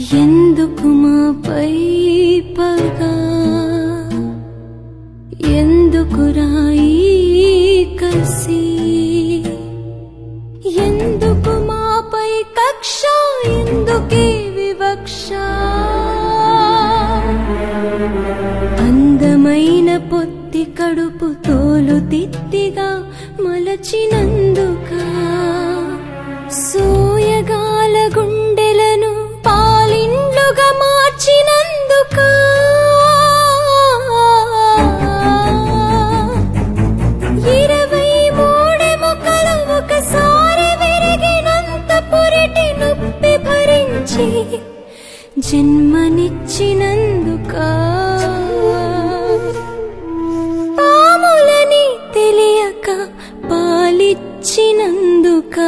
ఎందుకు మాపై పగా ఎందుకు రాయి కసి ఎందుకు మాపై కక్ష ఎందుకే వివక్ష అందమైన పొత్తి కడుపు తోలు తిత్తిగా మలచినందుక సోయగాల గుండెలను పాలిండ్లుగా మార్చినందుక ఇరవై మూడెముకలు ఒకసారి విరిగినంత పురిటి నొప్పి భరించి జన్మనిచ్చినందుక పాములని తెలియక పాలిచ్చినందుక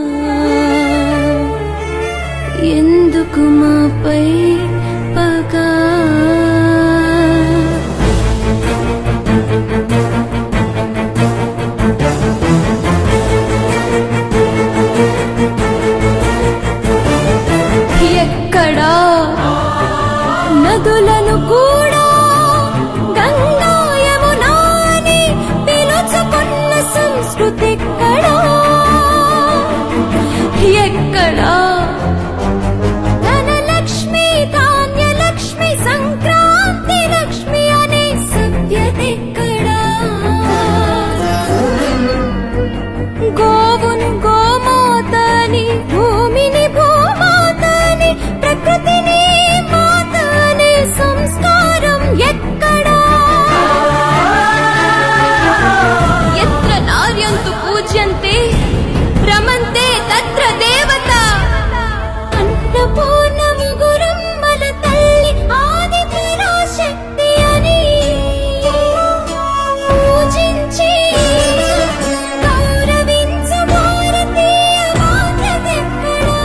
ఎందుకు మాపై పగా ఎక్కడా నదులను కూడా గంగా యమునా అని పిలుచుకున్న సంస్కృతి ఎక్కడా ఎక్కడా ధనలక్ష్మి ధాన్యలక్ష్మి సంక్రాంతి లక్ష్మి అనే సభ్యత ఎక్కడా గోవును గోమాతని భూమిని భూమాతని ప్రకృతిని మాతని సంస్కారం ఎక్కడా ఎత్ర నార్యంతు పూజ్యంతే రమంతే తత్ర దేవత అన్నపూర్ణము గురమ్మల తల్లి ఆది పరాశక్తి అని పూజించి గౌరవించు భారతీయ మాతనెక్కడా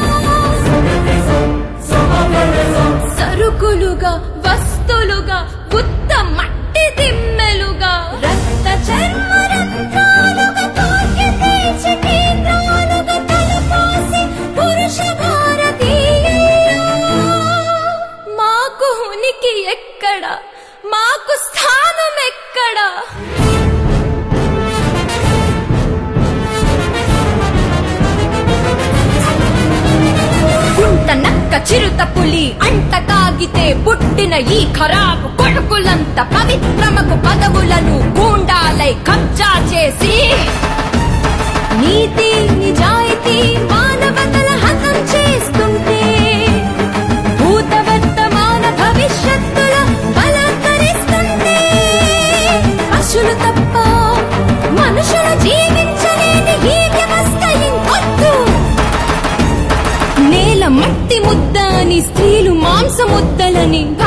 సరుకులుగా వస్తులుగా ఉత్త మట్టి దిమ్మెలుగా రక్త చర్మ రంధ్రాలుగా తాకి తీర్చి కేంద్రాలుగా తలపోసి పురుష భారతీయుల్లో మాకు ఉనికి ఎక్కడ మాకు స్థానం ఎక్కడా గుంట నక్క చిరుత పులి అంట తాగితే పుట్టిన ఈ ఖరాబు కొడుకులంత పవిత్రమకు పదవులను గూండాలై కబ్జా చేసి నీతి నిజాయితీ మానవతల హతం చేస్తుంటే భూత వర్తమాన భవిష్యత్తుల బలకరిస్తుంటే పశులు తప్ప మనుషులు జీవించలేని ఈ వ్యవస్థ ఇంకొద్దు నేల మట్టి ముద్ద అని స్త్రీలు మాంస ముద్దలని